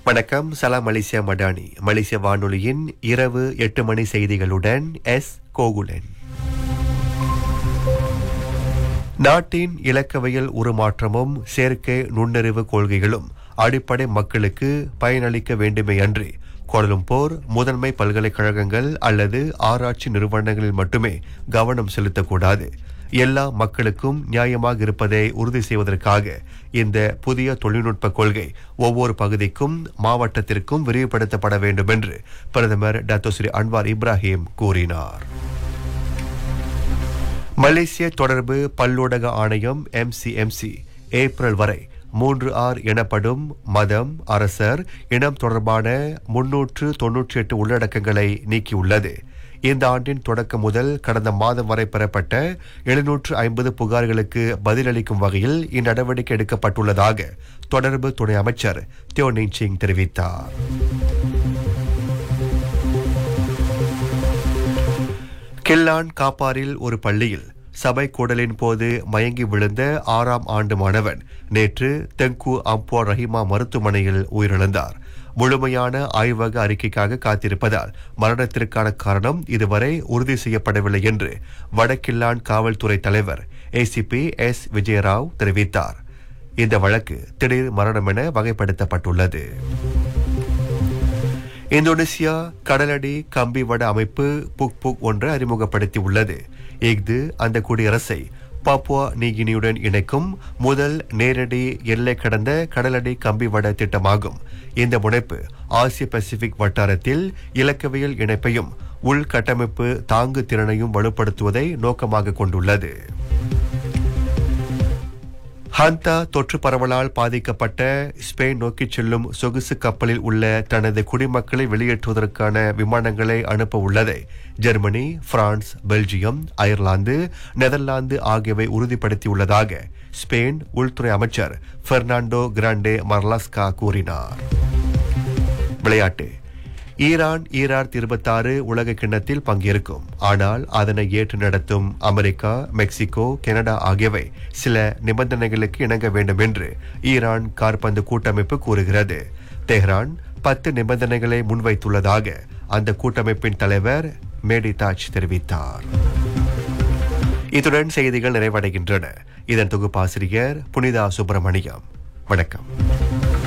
வணக்கம் சலாம் மலேசியா மடானி மலேசிய வானொலியின் இரவு எட்டு மணி செய்திகளுடன் எஸ் கோகுலன் நாட்டின் இலக்கவியல் உருமாற்றமும் செயற்கை நுண்ணறிவு கொள்கைகளும் அடிப்படை மக்களுக்கு பயனளிக்க வேண்டுமே அன்றி கோலம்பூர் முதன்மை பல்கலைக்கழகங்கள் அல்லது ஆராய்ச்சி நிறுவனங்களில் மட்டுமே கவனம் செலுத்தக்கூடாது எல்லா மக்களுக்கும் நியாயமாக இருப்பதை உறுதி செய்வதற்காக இந்த புதிய தொழில்நுட்ப கொள்கை ஒவ்வொரு பகுதிக்கும் மாவட்டத்திற்கும் விரிவுபடுத்தப்பட வேண்டும் என்று பிரதமர் டாக்டர் ஸ்ரீ அன்வார் இப்ராஹிம் கூறினார் மலேசிய தொடர்பு பல்லூடக ஆணையம் எம்சிஎம்சி ஏப்ரல் வரை மூன்று ஆர் எனப்படும் மதம் அரசர் இனம் தொடர்பான முன்னூற்று தொன்னூற்றி எட்டு உள்ளடக்கங்களை நீக்கியுள்ளது இந்த ஆண்டின் தொடக்கம் முதல் கடந்த மாதம் வரை பெறப்பட்ட எழுநூற்று ஐம்பது புகார்களுக்கு பதிலளிக்கும் வகையில் இந்நடவடிக்கை எடுக்கப்பட்டுள்ளதாக தொடர்பு துணை அமைச்சர் தியோ சிங் தெரிவித்தார் கில்லான் காப்பாரில் ஒரு பள்ளியில் சபை கூடலின் போது மயங்கி விழுந்த ஆறாம் ஆண்டு மாணவன் நேற்று தெங்கு அம்போ ரஹிமா மருத்துவமனையில் உயிரிழந்தார் முழுமையான ஆய்வக அறிக்கைக்காக காத்திருப்பதால் மரணத்திற்கான காரணம் இதுவரை உறுதி செய்யப்படவில்லை என்று வடக்கில்லான் காவல்துறை தலைவர் ஏசிபி எஸ் விஜயராவ் தெரிவித்தார் இந்த வழக்கு திடீர் மரணம் என வகைப்படுத்தப்பட்டுள்ளது இந்தோனேசியா கடலடி கம்பி வட அமைப்பு புக் புக் ஒன்றை அறிமுகப்படுத்தி உள்ளது இஃது அந்த குடியரசை பாப்புவா நீகினியுடன் இணைக்கும் முதல் நேரடி எல்லை கடந்த கடலடி கம்பி வட திட்டமாகும் இந்த முனைப்பு ஆசிய பசிபிக் வட்டாரத்தில் இலக்கவியல் இணைப்பையும் உள்கட்டமைப்பு தாங்கு திறனையும் வலுப்படுத்துவதை நோக்கமாக கொண்டுள்ளது ஹந்தா தொற்று பரவலால் பாதிக்கப்பட்ட ஸ்பெயின் நோக்கிச் செல்லும் சொகுசு கப்பலில் உள்ள தனது குடிமக்களை வெளியேற்றுவதற்கான விமானங்களை அனுப்ப உள்ளதை Germany France Belgium Ireland Netherlands ஆகியவை உறுதிப்படுத்தியுள்ளதாக ஸ்பெயின் உள்துறை அமைச்சர் பெர்னாண்டோ கிராண்டே மர்லாஸ்கா கூறினார் விளையாட்டு ஈரான் ஈரார் இருபத்தாறு உலக கிண்ணத்தில் பங்கேற்கும் ஆனால் அதனை ஏற்று நடத்தும் அமெரிக்கா மெக்சிகோ கனடா ஆகியவை சில நிபந்தனைகளுக்கு இணங்க வேண்டும் என்று ஈரான் கார்பந்து கூட்டமைப்பு கூறுகிறது தெஹ்ரான் பத்து நிபந்தனைகளை முன்வைத்துள்ளதாக அந்த கூட்டமைப்பின் தலைவர் மேடி தாஜ் தெரிவித்தார் இத்துடன் செய்திகள் நிறைவடைகின்றன இதன் தொகுப்பாசிரியர் புனிதா சுப்பிரமணியம் வணக்கம்